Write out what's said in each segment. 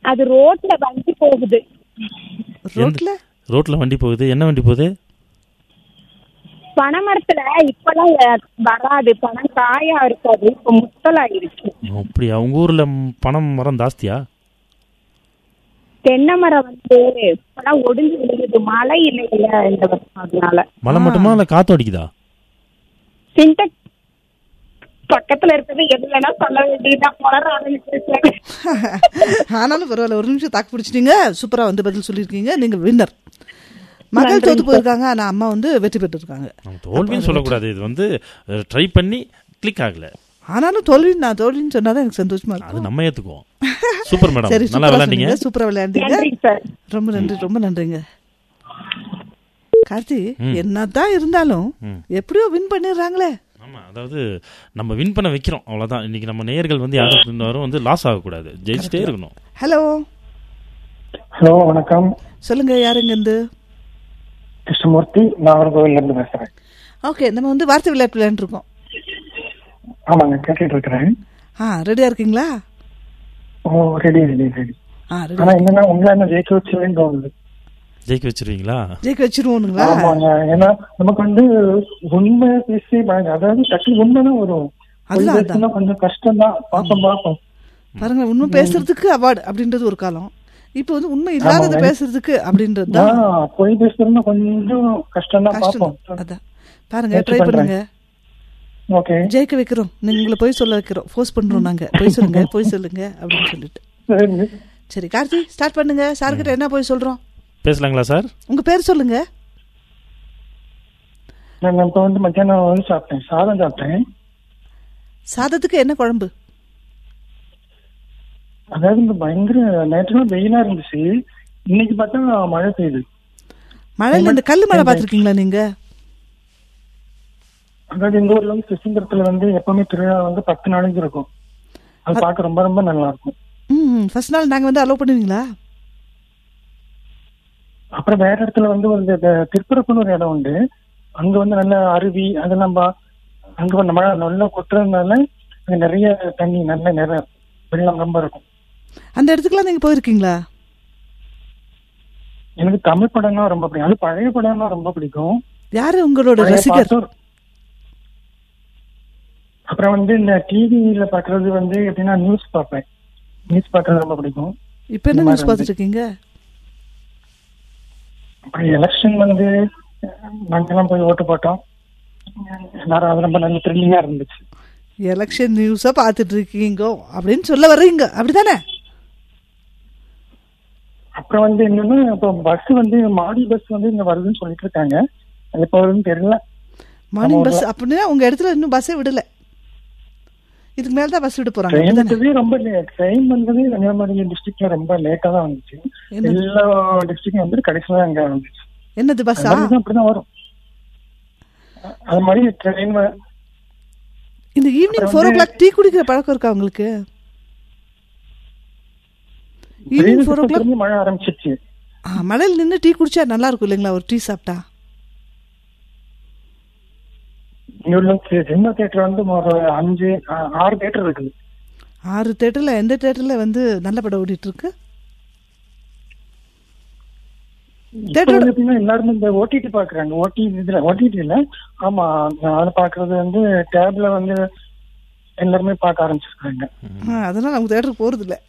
அது ரோட்ல வண்டி போகுது ரோட்ல ரோட்ல வண்டி போகுது என்ன வண்டி போகுது பனைமரத்துல இப்பெல்லாம் எ- வராது பனம் காயா இருக்காது இப்ப முத்தல் ஆயிருச்சு அப்படியா உங்க ஊர்ல ம், பனம் மரம் ஜாஸ்தியா தென்னை மரம் வந்து இப்பெல்லாம் ஒடிஞ்சு விழுகுது மழை இல்லையில இந்த வருஷம் அதனால மழை மட்டுமா இல்ல காத்து அடிக்குதா சின்டெக்ஸ் பக்கத்துல இருக்கிறது எதுலன்னா சொல்ல வேண்டியதுதான் வளர ஆரம்பிச்சிருச்சாங்க ஆனாலும் பரவாயில்ல ஒரு நிமிஷம் தாக்கு பிடிச்சிட்டீங்க சூப்பரா வந்து பதில் சொல்லியிருக்கீங்க நீங்க வின்னர் மகள் தோத்து போயிருக்காங்க ஆனா அம்மா வந்து வெற்றி பெற்றிருக்காங்க நம்ம தோல்வின்னு சொல்லக்கூடாது இது வந்து ட்ரை பண்ணி கிளிக் ஆகல ஆனாலும் தோல்வி நான் தோல்வின்னு சொன்னாதான் எனக்கு சந்தோஷமா இருக்கும் அது நம்ம ஏத்துக்குவோம் சூப்பர் மேடம் சரி நல்லா சூப்பரா விளையாண்டீங்க சொன்னீங்க சூப்பரா விளையாண்டீங்க நன்றி சார் ரொம்ப நன்றி ரொம்ப நன்றிங்க கார்த்தி என்னதான் இருந்தாலும் எப்படியோ வின் பண்ணிடுறாங்களே ஆமா அதாவது நம்ம வின் பண்ண வைக்கிறோம் அவ்வளவுதான் இன்னைக்கு நம்ம நேயர்கள் வந்து யாரும் இருந்தாலும் வந்து லாஸ் ஆகக்கூடாது ஜெயிச்சிட்டே இருக்கணும் ஹலோ ஹலோ வணக்கம் சொல்லுங்க யாருங்க இருந்து கிருஷ்ணமூர்த்தி நாகர்கோவில்ல இருந்து பேசுறேன் ஓகே நம்ம வந்து வார்த்தை விளையாட்டு விளையாண்டுருக்கோம் ஆமாங்க கேட்டுட்டு இருக்கிறேன் ஆ ரெடியா இருக்கீங்களா ஓ ரெடி ரெடி ரெடி ஆ ரெடி ஆனா என்னன்னா உங்களை என்ன ஜெயிக்க வச்சுவேன்னு தோணுது ஜெயிக்க வச்சிருவீங்களா ஜெயிக்க வச்சிருவோனுங்களா ஆமாங்க ஏன்னா நமக்கு வந்து உண்மை பேசி பழங்க அதாவது டக்கு உண்மைதான் வரும் பொய் அதுதான், பேசினா கொஞ்சம் கஷ்டம் தான் பார்ப்போம் பார்ப்போம் பாருங்க உண்மை பேசுறதுக்கு அவார்டு அப்படின்றது ஒரு காலம் இப்போ வந்து உண்மை இல்லாதது ஆமாங்க. பேசுறதுக்கு அப்படின்றது தான் ஆஹ் பொய் பேசுறதுன்னா கொஞ்சம் கஷ்டம் தான் கஷ்டம் பார்ப்போம் அதான் பாருங்க முயற்சி ட்ரை பண்றேன். பண்ணுங்க ஓகே ஜெயிக்க வைக்கிறோம் நீங்க உங்களை போய் சொல்ல வைக்கிறோம் ஃபோர்ஸ் பண்றோம் நாங்க போய் சொல்லுங்க போய் சொல்லுங்க அப்படின்னு சொல்லிட்டு சரிங்க சரி கார்த்தி ஸ்டார்ட் பண்ணுங்க சார்கிட்ட என்ன போய் சொல்றோம் பேசலாங்களா சார் உங்க பேர் சொல்லுங்க நான் இப்ப வந்து மத்தியானம் வந்து சாப்பிட்டேன் சாதம் சாப்பிட்டேன் சாதத்துக்கு என்ன குழம்பு அதாவது இந்த பயங்கர நேற்றுலாம் வெயிலா இருந்துச்சு இன்னைக்கு பார்த்தா மழை பெய்யுது மழையில இந்த கல்லு மழை பார்த்திருக்கீங்களா நீங்க அதாவது எங்க ஊர்ல வந்து சிசுங்கரத்துல வந்து எப்பவுமே திருவிழா வந்து பத்து நாளைக்கு இருக்கும் அது பார்க்க ரொம்ப ரொம்ப நல்லா இருக்கும் ம் ஃபர்ஸ்ட் நாள் நாங்க வந்து அலோவ் பண்ணுவீங்களா அப்புறம் வேற இடத்துல வந்து ஒரு இந்த திருப்பரப்புன்னு ஒரு இடம் உண்டு அங்க வந்து நல்ல அருவி அதெல்லாம் பா- அங்க வந்து மழை நல்லா கொட்டுறதுனால அங்க நிறைய தண்ணி நல்ல நிறைய வெள்ளம் ரொம்ப இருக்கும் அந்த இடத்துக்குலாம் நீங்க போயிருக்கீங்களா எனக்கு தமிழ் படம்னா ரொம்ப பிடிக்கும் அது பழைய படம்னா ரொம்ப பிடிக்கும் யாரு உங்களோட பழைய ரசிகர் பாட்டு- அப்புறம் வந்து இந்த டிவியில பாக்குறது வந்து எப்படின்னா நியூஸ் பார்ப்பேன் நியூஸ் பார்க்கறது ரொம்ப பிடிக்கும் இப்ப என்ன இந்த மாதிரி நியூஸ் பார்த்துட்டு இருக்கீங்க அப்புறம் எலெக்ஷன் வந்து நாங்கெல்லாம் போய் ஓட்டு போட்டோம் எல்லாரும் அது ரொம்ப நல்ல த்ரில்லிங்கா இருந்துச்சு எலெக்ஷன் நியூஸா பார்த்துட்டு இருக்கீங்க அப்படின்னு சொல்ல வர்றீங்க அப்படிதானே அப்புறம் வந்து என்னன்னா இப்போ பஸ் வந்து மாடி பஸ் வந்து இங்க வருதுன்னு சொல்லிட்டு இருக்காங்க அது எப்போ வருதுன்னு தெரியல மார்னிங் பஸ் அப்படின்னா உங்க இடத்துல இன்னும் பஸ்ஸே விடல இதுக்கு மேல தான் பஸ் விட போறாங்க ட்ரெயின் அப்படிதானே? வந்ததே ரொம்ப ட்ரெயின் வந்ததே கன்னியாகுமரி டிஸ்ட்ரிக்ட்ல ரொம்ப லேட்டா தான் வந்துச்சு என்னது? எல்லா டிஸ்ட்ரிக்டும் வந்து கடைசியில அங்க வந்துச்சு என்னது பஸ்ஸா அது அப்படிதான் வரும் அது மாதிரி ட்ரெயின் இந்த ஈவினிங் அப்புறம் ஃபோர் ஓ வந்து- கிளாக் டீ குடிக்கிற பழக்கம் இருக்கா உங்களுக்கு ஈவினிங் ஃபோர் ஓ கிளாக் திரும்பி மழை ஆரம்பிச்சிருச்சு மழையில் நின்று டீ குடிச்சா நல்லா இருக்கும் இல்லைங்களா ஒரு டீ சாப்பிட்டா இங்க சினிமா தியேட்டர் வந்து ஒரு அஞ்சு ஆ- ஆறு தியேட்டர் இருக்குது ஆறு தேட்டர்ல எந்த தேட்டர்ல வந்து நல்ல படம் ஓடிட்டு இருக்கு இப்ப தேட்டரோட வந்து எப்படின்னா எல்லாருமே இந்த ஓடிடி பாக்குறாங்க ஓடிடி இதுல ஓடிடி இல்ல ஆமா அது பாக்குறது வந்து டேப்ல வந்து எல்லாருமே பார்க்க ஆரம்பிச்சிருக்காங்க ஆ, அதனால அவங்க தேட்டருக்கு போறது இல்ல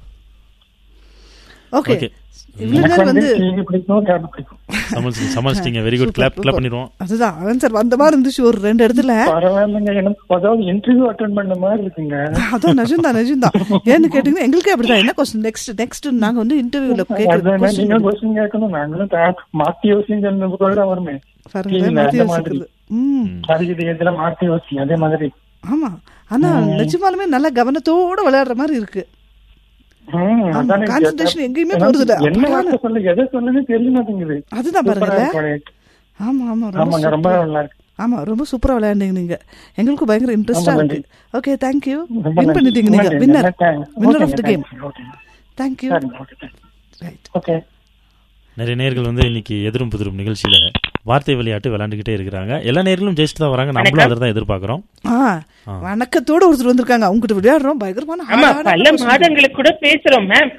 ஓகே ஓகே இவ்வளவு எனக்கு நேரம் வந்து வந்து டிவி பிடிக்கும் டேப் பிடிக்கும் சமாளிச்சு சமாளிச்சிட்டீங்க very good Super, clap super. Clap பண்ணிடுவோம் அதுதான் ஆன்சர் வந்த மாதிரி இருந்துச்சு ஒரு ரெண்டு இடத்துல பரவாயில்லைங்க எனக்கு அதாவது இன்டர்வியூ அட்டன் பண்ண மாதிரி இருக்குங்க அதான் நிஜம்தான் நிஜம்தான் ஏன்னு கேட்டீங்கன்னா எங்களுக்கே அப்படிதான் என்ன கொஸ்டின் நெக்ஸ்ட் நெக்ஸ்ட் நாங்க வந்து இன்டர்வியூல அதான் நீங்க கேட்கறது கொஸ்டின் கேட்கணும் நாங்களும் தா- மாத்தி யோசிச்சு சொன்னது கூட வருமே பாருங்க TV ல மாத்தி அந்த மாதிரி. யோசிக்கிறது ம் அதுக்கு இதுல மாத்தி யோசி அதே மாதிரி ஆமா ஆனா நிஜமாலுமே நல்ல கவனத்தோட விளையாடுற மாதிரி இருக்கு ம், ஆமா, அதானே concentration கேட்டேன். எங்கேயுமே ஏன்னா, போறதில்ல. என்ன அப்படியான- வார்த்தை சொல்ல எதை சொல்லுன்னு தெரிய மாட்டேங்குது அதுதான் சூப்பரா பாருங்கல்ல இருக்கு. ஆமா ஆமா ரொம்ப ஆமாங்க ரொம்ப சூப்பரா- நல்லா இருக்கு ஆமா ரொம்ப சூப்பரா விளையாண்டீங்க நீங்க எங்களுக்கும் பயங்கர இன்ட்ரெஸ்டா ரொம்ப இருக்கு ஓகே தேங்க்யூ ரொம்ப வின் நன்றி. பண்ணிட்டீங்க ரொம்ப நீங்க நன்றி. Winner Thank- winner okay, of the game thank you, okay. Thank you சரி, okay, thank you. Right Okay. நிறைய நேர்கள் வந்து இன்னைக்கு எதிரும் புதிரும் நிகழ்ச்சியில வார்த்தை விளையாட்டு விளையாண்டுகிட்டே இருக்கிறாங்க எல்லா நேர்களும் ஜெயிச்சுட்டு தான் வராங்க நம்மளும் அதை தான் எதிர்பார்க்கிறோம் ஆ வணக்கத்தோட ஒருத்தர் வந்திருக்காங்க அவங்க கிட்ட விளையாடுறோம் பயங்கரமான ஆமா hard ஆன பல question. மாதங்களுக்கு கூட பேசுறோம் மேம்